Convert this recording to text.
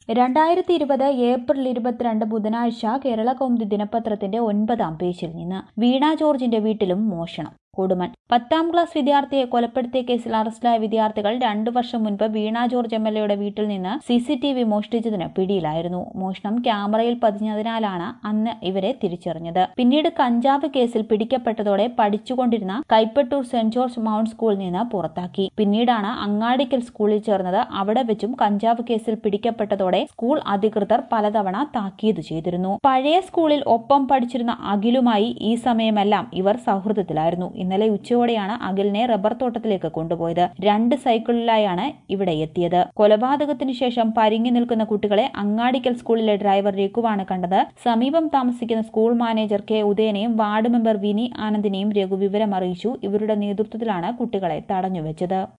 രണ്ടായിരത്തി ഇരുപത് ഏപ്രിൽ ഇരുപത്തിരണ്ട് ബുധനാഴ്ച കേരള കൗമുദി ദിനപത്രത്തിന്റെ ഒൻപതാം പേജിൽ നിന്ന് വീണ ജോർജിന്റെ വീട്ടിലും മോഷണം കൊടുമൺ പത്താം ക്ലാസ് വിദ്യാർത്ഥിയെ കൊലപ്പെടുത്തിയ കേസിൽ അറസ്റ്റിലായ വിദ്യാർത്ഥികൾ രണ്ടു വർഷം മുൻപ് വീണ ജോർജ് എം എൽ എയുടെ വീട്ടിൽ നിന്ന് സി സി ടി വി മോഷ്ടിച്ചതിന് പിടിയിലായിരുന്നു മോഷണം ക്യാമറയിൽ പതിഞ്ഞതിനാലാണ് അന്ന് ഇവരെ തിരിച്ചറിഞ്ഞത് പിന്നീട് കഞ്ചാവ് കേസിൽ പിടിക്കപ്പെട്ടതോടെ പഠിച്ചുകൊണ്ടിരുന്ന കൈപ്പട്ടൂർ സെന്റ് ജോർജ് മൗണ്ട് സ്കൂളിൽ നിന്ന് പുറത്താക്കി പിന്നീടാണ് അങ്ങാടിക്കൽ സ്കൂളിൽ ചേർന്നത് അവിടെ വെച്ചും കഞ്ചാവ് കേസിൽ പിടിക്കപ്പെട്ടതോടെ സ്കൂൾ അധികൃതർ പലതവണ താക്കീത് ചെയ്തിരുന്നു പഴയ സ്കൂളിൽ ഒപ്പം പഠിച്ചിരുന്ന അഖിലുമായി ഈ സമയമെല്ലാം ഇവർ സൗഹൃദത്തിലായിരുന്നു ഇന്നലെ ഉച്ചയോടെയാണ് അഖിലിനെ റബ്ബർ തോട്ടത്തിലേക്ക് കൊണ്ടുപോയത് രണ്ട് സൈക്കിളിലായാണ് ഇവിടെ എത്തിയത് കൊലപാതകത്തിനു ശേഷം പരിങ്ങി നിൽക്കുന്ന കുട്ടികളെ അങ്ങാടിക്കൽ സ്കൂളിലെ ഡ്രൈവർ രഘുവാണ് കണ്ടത് സമീപം താമസിക്കുന്ന സ്കൂൾ മാനേജർ കെ ഉദയനെയും വാർഡ് മെമ്പർ വിനി ആനന്ദിനെയും രഘു വിവരം അറിയിച്ചു ഇവരുടെ നേതൃത്വത്തിലാണ് കുട്ടികളെ തടഞ്ഞുവെച്ചത്